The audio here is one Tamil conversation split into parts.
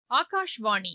ஆகாஷ்வாணி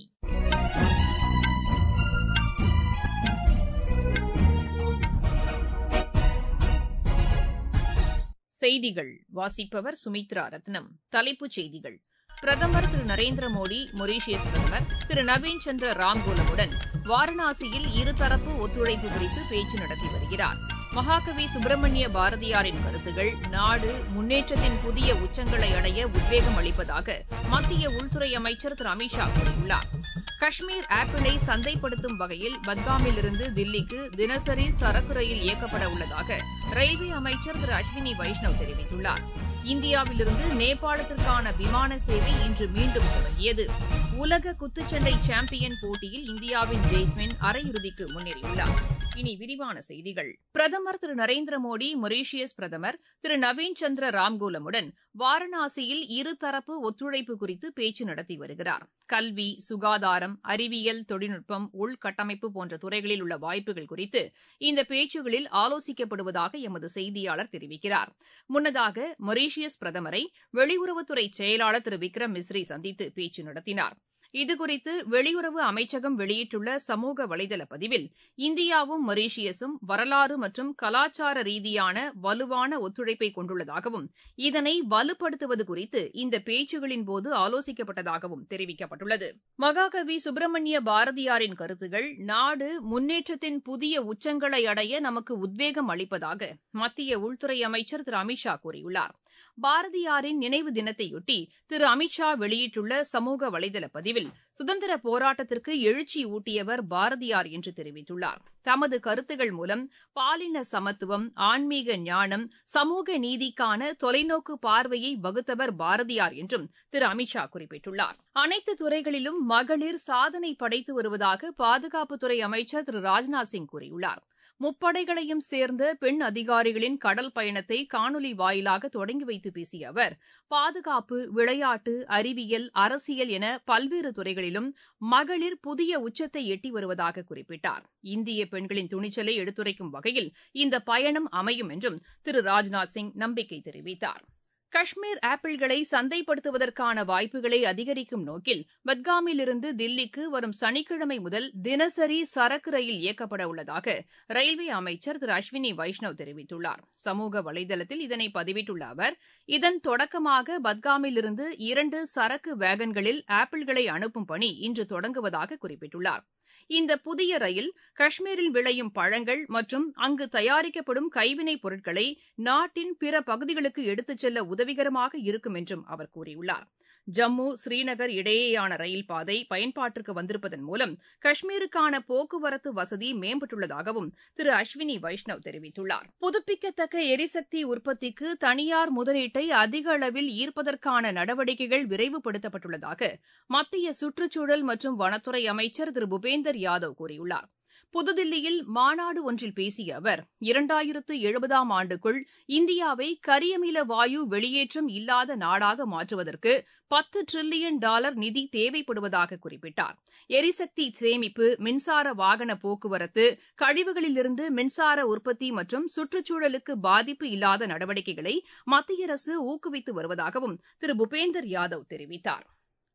செய்திகள் வாசிப்பவர் சுமித்ரா ரத்னம் தலைப்புச் செய்திகள் பிரதமர் திரு நரேந்திர மோடி மொரீஷியஸ் பிரதமர் திரு நவீன் சந்திர ராம்கோலமுடன் வாரணாசியில் இருதரப்பு ஒத்துழைப்பு குறித்து பேச்சு நடத்தி வருகிறார் மகாகவி சுப்பிரமணிய பாரதியாரின் கருத்துகள் நாடு முன்னேற்றத்தின் புதிய உச்சங்களை அடைய உத்வேகம் அளிப்பதாக மத்திய உள்துறை அமைச்சர் திரு அமித் ஷா கூறியுள்ளார் காஷ்மீர் ஆப்பிளை சந்தைப்படுத்தும் வகையில் பட்காமிலிருந்து தில்லிக்கு தினசரி சரக்கு ரயில் இயக்கப்பட உள்ளதாக ரயில்வே அமைச்சர் திரு அஸ்வினி வைஷ்ணவ் தெரிவித்துள்ளார் இந்தியாவிலிருந்து நேபாளத்திற்கான விமான சேவை இன்று மீண்டும் தொடங்கியது உலக குத்துச்சண்டை சாம்பியன் போட்டியில் இந்தியாவின் ஜெய்ஸ்மின் அரையிறுதிக்கு முன்னேறியுள்ளார் இனி விரிவான செய்திகள் பிரதமர் திரு நரேந்திர மோடி மொரீஷியஸ் பிரதமர் திரு நவீன் சந்திர ராம்கோலமுடன் வாரணாசியில் இருதரப்பு ஒத்துழைப்பு குறித்து பேச்சு நடத்தி வருகிறார் கல்வி சுகாதாரம் அறிவியல் தொழில்நுட்பம் உள்கட்டமைப்பு போன்ற துறைகளில் உள்ள வாய்ப்புகள் குறித்து இந்த பேச்சுகளில் ஆலோசிக்கப்படுவதாக எமது செய்தியாளர் தெரிவிக்கிறார் முன்னதாக மொரீஷியஸ் பிரதமரை வெளியுறவுத்துறை செயலாளர் திரு விக்ரம் மிஸ்ரி சந்தித்து பேச்சு நடத்தினார் இதுகுறித்து வெளியுறவு அமைச்சகம் வெளியிட்டுள்ள சமூக வலைதள பதிவில் இந்தியாவும் மொரீஷியஸும் வரலாறு மற்றும் கலாச்சார ரீதியான வலுவான ஒத்துழைப்பை கொண்டுள்ளதாகவும் இதனை வலுப்படுத்துவது குறித்து இந்த பேச்சுகளின்போது ஆலோசிக்கப்பட்டதாகவும் தெரிவிக்கப்பட்டுள்ளது மகாகவி சுப்பிரமணிய பாரதியாரின் கருத்துகள் நாடு முன்னேற்றத்தின் புதிய உச்சங்களை அடைய நமக்கு உத்வேகம் அளிப்பதாக மத்திய உள்துறை அமைச்சர் திரு அமித் ஷா கூறியுள்ளார் பாரதியாரின் நினைவு தினத்தையொட்டி திரு அமித் ஷா வெளியிட்டுள்ள சமூக வலைதள பதிவில் சுதந்திர போராட்டத்திற்கு எழுச்சி ஊட்டியவர் பாரதியார் என்று தெரிவித்துள்ளார் தமது கருத்துகள் மூலம் பாலின சமத்துவம் ஆன்மீக ஞானம் சமூக நீதிக்கான தொலைநோக்கு பார்வையை வகுத்தவர் பாரதியார் என்றும் திரு அமித் ஷா குறிப்பிட்டுள்ளார் அனைத்து துறைகளிலும் மகளிர் சாதனை படைத்து வருவதாக பாதுகாப்புத்துறை அமைச்சர் திரு ராஜ்நாத் சிங் கூறியுள்ளார் முப்படைகளையும் சேர்ந்த பெண் அதிகாரிகளின் கடல் பயணத்தை காணொலி வாயிலாக தொடங்கி வைத்து பேசிய அவர் பாதுகாப்பு விளையாட்டு அறிவியல் அரசியல் என பல்வேறு துறைகளிலும் மகளிர் புதிய உச்சத்தை எட்டி வருவதாக குறிப்பிட்டார் இந்திய பெண்களின் துணிச்சலை எடுத்துரைக்கும் வகையில் இந்த பயணம் அமையும் என்றும் திரு ராஜ்நாத் சிங் நம்பிக்கை தெரிவித்தார் காஷ்மீர் ஆப்பிள்களை சந்தைப்படுத்துவதற்கான வாய்ப்புகளை அதிகரிக்கும் நோக்கில் பட்காமிலிருந்து தில்லிக்கு வரும் சனிக்கிழமை முதல் தினசரி சரக்கு ரயில் இயக்கப்பட உள்ளதாக ரயில்வே அமைச்சர் திரு அஸ்வினி வைஷ்ணவ் தெரிவித்துள்ளார் சமூக வலைதளத்தில் இதனை பதிவிட்டுள்ள அவர் இதன் தொடக்கமாக பட்காமிலிருந்து இரண்டு சரக்கு வேகன்களில் ஆப்பிள்களை அனுப்பும் பணி இன்று தொடங்குவதாக குறிப்பிட்டுள்ளார் இந்த புதிய ரயில் காஷ்மீரில் விளையும் பழங்கள் மற்றும் அங்கு தயாரிக்கப்படும் கைவினைப் பொருட்களை நாட்டின் பிற பகுதிகளுக்கு எடுத்துச் செல்ல உதவிகரமாக இருக்கும் என்றும் அவர் கூறியுள்ளார் ஜம்மு ஸ்ரீநகர் இடையேயான ரயில் பாதை பயன்பாட்டிற்கு வந்திருப்பதன் மூலம் காஷ்மீருக்கான போக்குவரத்து வசதி மேம்பட்டுள்ளதாகவும் திரு அஸ்வினி வைஷ்ணவ் தெரிவித்துள்ளார் புதுப்பிக்கத்தக்க எரிசக்தி உற்பத்திக்கு தனியார் முதலீட்டை அதிக அளவில் ஈர்ப்பதற்கான நடவடிக்கைகள் விரைவுபடுத்தப்பட்டுள்ளதாக மத்திய சுற்றுச்சூழல் மற்றும் வனத்துறை அமைச்சர் திரு பூபேந்தர் யாதவ் கூறியுள்ளார் புதுதில்லியில் மாநாடு ஒன்றில் பேசிய அவர் இரண்டாயிரத்து எழுபதாம் ஆண்டுக்குள் இந்தியாவை கரியமில வாயு வெளியேற்றம் இல்லாத நாடாக மாற்றுவதற்கு பத்து டிரில்லியன் டாலர் நிதி தேவைப்படுவதாக குறிப்பிட்டார் எரிசக்தி சேமிப்பு மின்சார வாகன போக்குவரத்து கழிவுகளிலிருந்து மின்சார உற்பத்தி மற்றும் சுற்றுச்சூழலுக்கு பாதிப்பு இல்லாத நடவடிக்கைகளை மத்திய அரசு ஊக்குவித்து வருவதாகவும் திரு பூபேந்தர் யாதவ் தெரிவித்தார்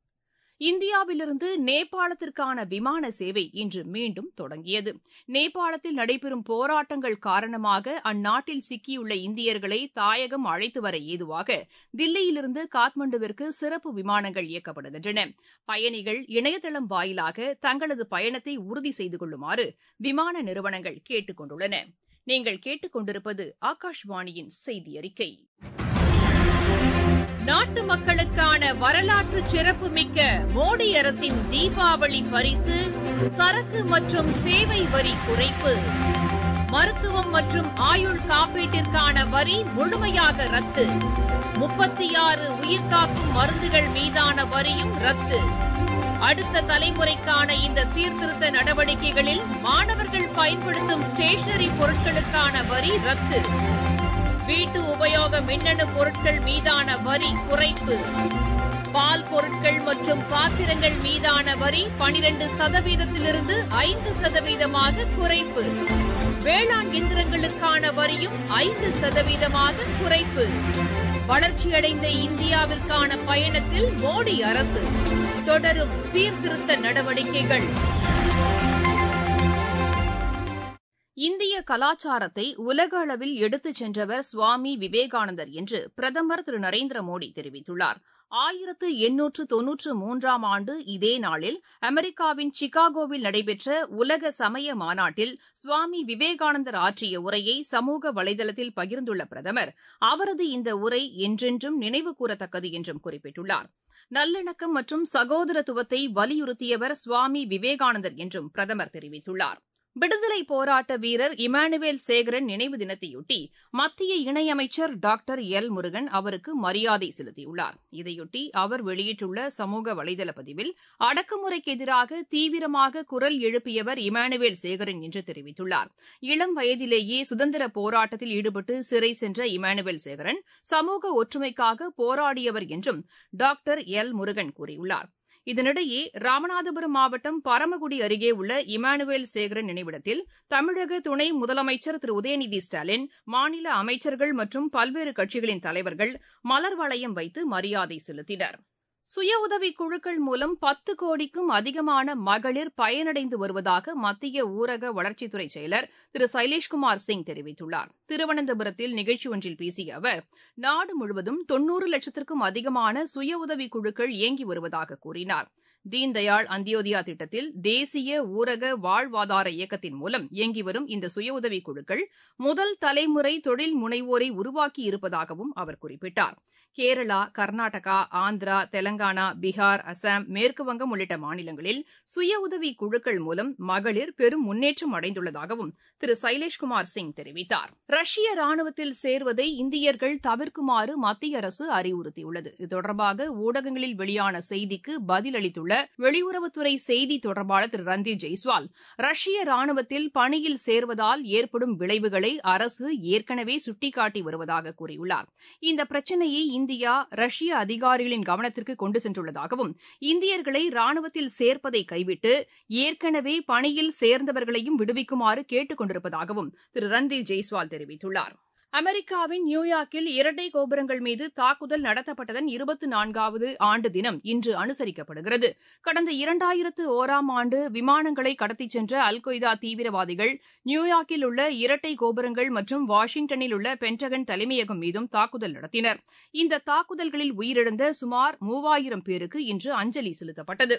இந்தியாவிலிருந்து நேபாளத்திற்கான விமான சேவை இன்று மீண்டும் தொடங்கியது நேபாளத்தில் நடைபெறும் போராட்டங்கள் காரணமாக அந்நாட்டில் சிக்கியுள்ள இந்தியர்களை தாயகம் அழைத்து வர ஏதுவாக தில்லியிலிருந்து காத்மண்டுவிற்கு சிறப்பு விமானங்கள் இயக்கப்படுகின்றன பயணிகள் இணையதளம் வாயிலாக தங்களது பயணத்தை உறுதி செய்து கொள்ளுமாறு விமான நிறுவனங்கள் கேட்டுக் கொண்டுள்ளன நீங்கள் கேட்டுக் கொண்டிருப்பது ஆகாஷ்வாணியின் செய்தி அறிக்கை நாட்டு மக்களுக்கான வரலாற்று சிறப்புமிக்க மோடி அரசின் தீபாவளி பரிசு சரக்கு மற்றும் சேவை வரி குறைப்பு மருத்துவம் மற்றும் ஆயுள் காப்பீட்டிற்கான வரி முழுமையாக ரத்து முப்பத்தி ஆறு உயிர்காக்கும் மருந்துகள் மீதான வரியும் ரத்து அடுத்த தலைமுறைக்கான இந்த சீர்திருத்த நடவடிக்கைகளில் மாணவர்கள் பயன்படுத்தும் ஸ்டேஷனரி பொருட்களுக்கான வரி ரத்து வீட்டு உபயோக மின்னணு பொருட்கள் மீதான வரி குறைப்பு பால் பொருட்கள் மற்றும் பாத்திரங்கள் மீதான வரி பனிரெண்டு சதவீதத்திலிருந்து ஐந்து சதவீதமாக குறைப்பு வேளாண் இயந்திரங்களுக்கான வரியும் ஐந்து சதவீதமாக குறைப்பு வளர்ச்சியடைந்த இந்தியாவிற்கான பயணத்தில் மோடி அரசு தொடரும் சீர்திருத்த நடவடிக்கைகள் இந்திய கலாச்சாரத்தை உலக அளவில் எடுத்துச் சென்றவர் சுவாமி விவேகானந்தர் என்று பிரதமர் திரு நரேந்திர மோடி தெரிவித்துள்ளார் ஆயிரத்து எண்ணூற்று தொன்னூற்று மூன்றாம் ஆண்டு இதே நாளில் அமெரிக்காவின் சிகாகோவில் நடைபெற்ற உலக சமய மாநாட்டில் சுவாமி விவேகானந்தர் ஆற்றிய உரையை சமூக வலைதளத்தில் பகிர்ந்துள்ள பிரதமர் அவரது இந்த உரை என்றென்றும் நினைவு கூறத்தக்கது என்றும் குறிப்பிட்டுள்ளார் நல்லிணக்கம் மற்றும் சகோதரத்துவத்தை வலியுறுத்தியவர் சுவாமி விவேகானந்தர் என்றும் பிரதமர் தெரிவித்துள்ளார் விடுதலை போராட்ட வீரர் இமானுவேல் சேகரன் நினைவு தினத்தையொட்டி மத்திய இணையமைச்சர் டாக்டர் எல் முருகன் அவருக்கு மரியாதை செலுத்தியுள்ளார் இதையொட்டி அவர் வெளியிட்டுள்ள சமூக வலைதள பதிவில் அடக்குமுறைக்கு எதிராக தீவிரமாக குரல் எழுப்பியவர் இமானுவேல் சேகரன் என்று தெரிவித்துள்ளார் இளம் வயதிலேயே சுதந்திர போராட்டத்தில் ஈடுபட்டு சிறை சென்ற இமானுவேல் சேகரன் சமூக ஒற்றுமைக்காக போராடியவர் என்றும் டாக்டர் எல் முருகன் கூறியுள்ளார் இதனிடையே ராமநாதபுரம் மாவட்டம் பரமக்குடி அருகே உள்ள இமானுவேல் சேகரன் நினைவிடத்தில் தமிழக துணை முதலமைச்சர் திரு உதயநிதி ஸ்டாலின் மாநில அமைச்சர்கள் மற்றும் பல்வேறு கட்சிகளின் தலைவர்கள் மலர் வளையம் வைத்து மரியாதை செலுத்தினர் சுய உதவிக் குழுக்கள் மூலம் பத்து கோடிக்கும் அதிகமான மகளிர் பயனடைந்து வருவதாக மத்திய ஊரக வளர்ச்சித்துறை செயலர் திரு சைலேஷ்குமார் சிங் தெரிவித்துள்ளார் திருவனந்தபுரத்தில் நிகழ்ச்சி ஒன்றில் பேசிய அவர் நாடு முழுவதும் தொன்னூறு லட்சத்திற்கும் அதிகமான சுய உதவிக் குழுக்கள் இயங்கி வருவதாக கூறினார் தீன்தயாள் அந்தியோதயா திட்டத்தில் தேசிய ஊரக வாழ்வாதார இயக்கத்தின் மூலம் இயங்கி வரும் இந்த சுய உதவிக் குழுக்கள் முதல் தலைமுறை தொழில் முனைவோரை உருவாக்கி இருப்பதாகவும் அவர் குறிப்பிட்டார் கேரளா கர்நாடகா ஆந்திரா தெலங்கானா பீகார் அசாம் மேற்குவங்கம் உள்ளிட்ட மாநிலங்களில் சுய உதவி குழுக்கள் மூலம் மகளிர் பெரும் முன்னேற்றம் அடைந்துள்ளதாகவும் திரு சைலேஷ்குமார் சிங் தெரிவித்தார் ரஷ்ய ராணுவத்தில் சேர்வதை இந்தியர்கள் தவிர்க்குமாறு மத்திய அரசு அறிவுறுத்தியுள்ளது இது தொடர்பாக ஊடகங்களில் வெளியான செய்திக்கு பதிலளித்துள்ள வெளியுறவுத்துறை செய்தி தொடர்பாளர் திரு ரந்தீர் ஜெய்ஸ்வால் ரஷ்ய ராணுவத்தில் பணியில் சேர்வதால் ஏற்படும் விளைவுகளை அரசு ஏற்கனவே சுட்டிக்காட்டி வருவதாக கூறியுள்ளார் இந்த பிரச்சினையை இந்தியா ரஷ்ய அதிகாரிகளின் கவனத்திற்கு கொண்டு சென்றுள்ளதாகவும் இந்தியர்களை ராணுவத்தில் சேர்ப்பதை கைவிட்டு ஏற்கனவே பணியில் சேர்ந்தவர்களையும் விடுவிக்குமாறு கேட்டுக் கொண்டிருப்பதாகவும் திரு ரந்தீர் ஜெய்ஸ்வால் தெரிவித்துள்ளார் அமெரிக்காவின் நியூயார்க்கில் இரட்டை கோபுரங்கள் மீது தாக்குதல் நடத்தப்பட்டதன் இருபத்தி நான்காவது ஆண்டு தினம் இன்று அனுசரிக்கப்படுகிறது கடந்த இரண்டாயிரத்து ஓராம் ஆண்டு விமானங்களை கடத்திச் சென்ற அல்கொய்தா தீவிரவாதிகள் நியூயார்க்கில் உள்ள இரட்டை கோபுரங்கள் மற்றும் வாஷிங்டனில் உள்ள பென்டகன் தலைமையகம் மீதும் தாக்குதல் நடத்தினர் இந்த தாக்குதல்களில் உயிரிழந்த சுமார் மூவாயிரம் பேருக்கு இன்று அஞ்சலி செலுத்தப்பட்டது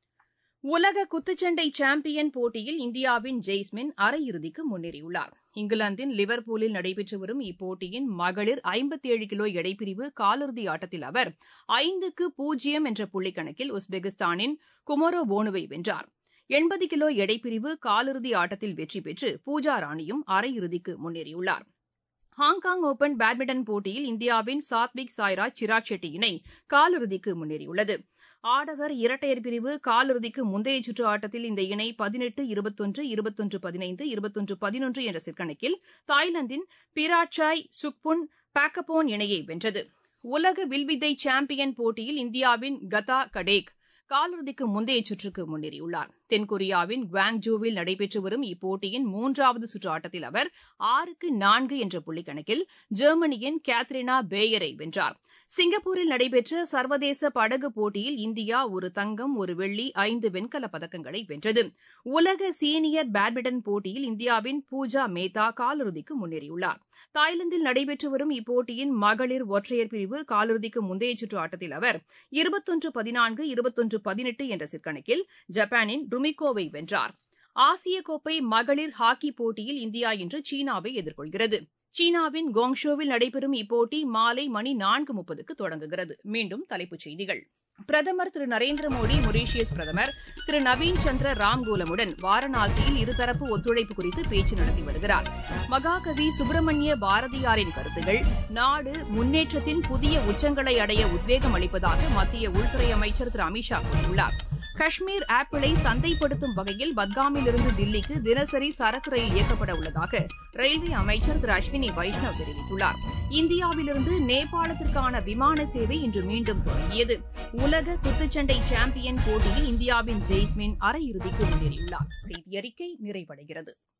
உலக குத்துச்சண்டை சாம்பியன் போட்டியில் இந்தியாவின் ஜெய்ஸ்மின் அரையிறுதிக்கு முன்னேறியுள்ளார் இங்கிலாந்தின் லிவர்பூலில் நடைபெற்று வரும் இப்போட்டியின் மகளிர் ஐம்பத்தேழு கிலோ எடைப்பிரிவு காலிறுதி ஆட்டத்தில் அவர் ஐந்துக்கு பூஜ்ஜியம் என்ற புள்ளிக்கணக்கில் உஸ்பெகிஸ்தானின் குமரோ போனுவை வென்றார் எண்பது கிலோ எடைப்பிரிவு காலிறுதி ஆட்டத்தில் வெற்றி பெற்று பூஜா ராணியும் அரையிறுதிக்கு முன்னேறியுள்ளார் ஹாங்காங் ஓபன் பேட்மிண்டன் போட்டியில் இந்தியாவின் சாத்விக் சாய்ராஜ் சிராக் ஷெட்டி இணை காலிறுதிக்கு முன்னேறியுள்ளது ஆடவர் இரட்டையர் பிரிவு காலிறுதிக்கு முந்தைய சுற்று ஆட்டத்தில் இந்த இணை பதினெட்டு இருபத்தொன்று இருபத்தொன்று பதினைந்து இருபத்தொன்று பதினொன்று என்ற சிற்கணக்கில் தாய்லாந்தின் பிராட்சாய் சுக்புன் பாக்கபோன் இணையை வென்றது உலக வில்வித்தை சாம்பியன் போட்டியில் இந்தியாவின் கதா கடேக் காலிறுதிக்கு முந்தைய சுற்றுக்கு முன்னேறியுள்ளார் தென்கொரியாவின் குவாங்ஜூவில் நடைபெற்று வரும் இப்போட்டியின் மூன்றாவது சுற்று ஆட்டத்தில் அவர் ஆறுக்கு நான்கு என்ற புள்ளிக்கணக்கில் ஜெர்மனியின் கேத்ரினா பேயரை வென்றார் சிங்கப்பூரில் நடைபெற்ற சர்வதேச படகு போட்டியில் இந்தியா ஒரு தங்கம் ஒரு வெள்ளி ஐந்து வெண்கலப் பதக்கங்களை வென்றது உலக சீனியர் பேட்மிண்டன் போட்டியில் இந்தியாவின் பூஜா மேத்தா காலிறுதிக்கு முன்னேறியுள்ளார் தாய்லாந்தில் நடைபெற்று வரும் இப்போட்டியின் மகளிர் ஒற்றையர் பிரிவு காலிறுதிக்கு முந்தைய சுற்று ஆட்டத்தில் அவர் இருபத்தொன்று பதினான்கு இருபத்தொன்று பதினெட்டு என்ற சிற்கணக்கில் ஜப்பானின் ருமிகோவை வென்றார் ஆசிய கோப்பை மகளிர் ஹாக்கி போட்டியில் இந்தியா இன்று சீனாவை எதிர்கொள்கிறது சீனாவின் கோங்ஷோவில் நடைபெறும் இப்போட்டி மாலை மணி நான்கு முப்பதுக்கு தொடங்குகிறது மீண்டும் தலைப்புச் செய்திகள் பிரதமர் திரு நரேந்திர மோடி மொரீஷியஸ் பிரதமர் திரு நவீன் சந்திர ராம்கூலமுடன் வாரணாசியில் இருதரப்பு ஒத்துழைப்பு குறித்து பேச்சு நடத்தி வருகிறார் மகாகவி சுப்பிரமணிய பாரதியாரின் கருத்துகள் நாடு முன்னேற்றத்தின் புதிய உச்சங்களை அடைய உத்வேகம் அளிப்பதாக மத்திய உள்துறை அமைச்சர் திரு அமித்ஷா கூறியுள்ளார் காஷ்மீர் ஆப்பிளை சந்தைப்படுத்தும் வகையில் பத்காமிலிருந்து தில்லிக்கு தினசரி சரக்கு ரயில் இயக்கப்பட உள்ளதாக ரயில்வே அமைச்சர் திரு அஸ்வினி வைஷ்ணவ் தெரிவித்துள்ளார் இந்தியாவிலிருந்து நேபாளத்திற்கான விமான சேவை இன்று மீண்டும் தொடங்கியது உலக குத்துச்சண்டை சாம்பியன் போட்டியில் இந்தியாவின் ஜெய்ஸ்மின் அரையிறுதிக்கு முன்னேறியுள்ளார் செய்தி அறிக்கை நிறைவடைகிறது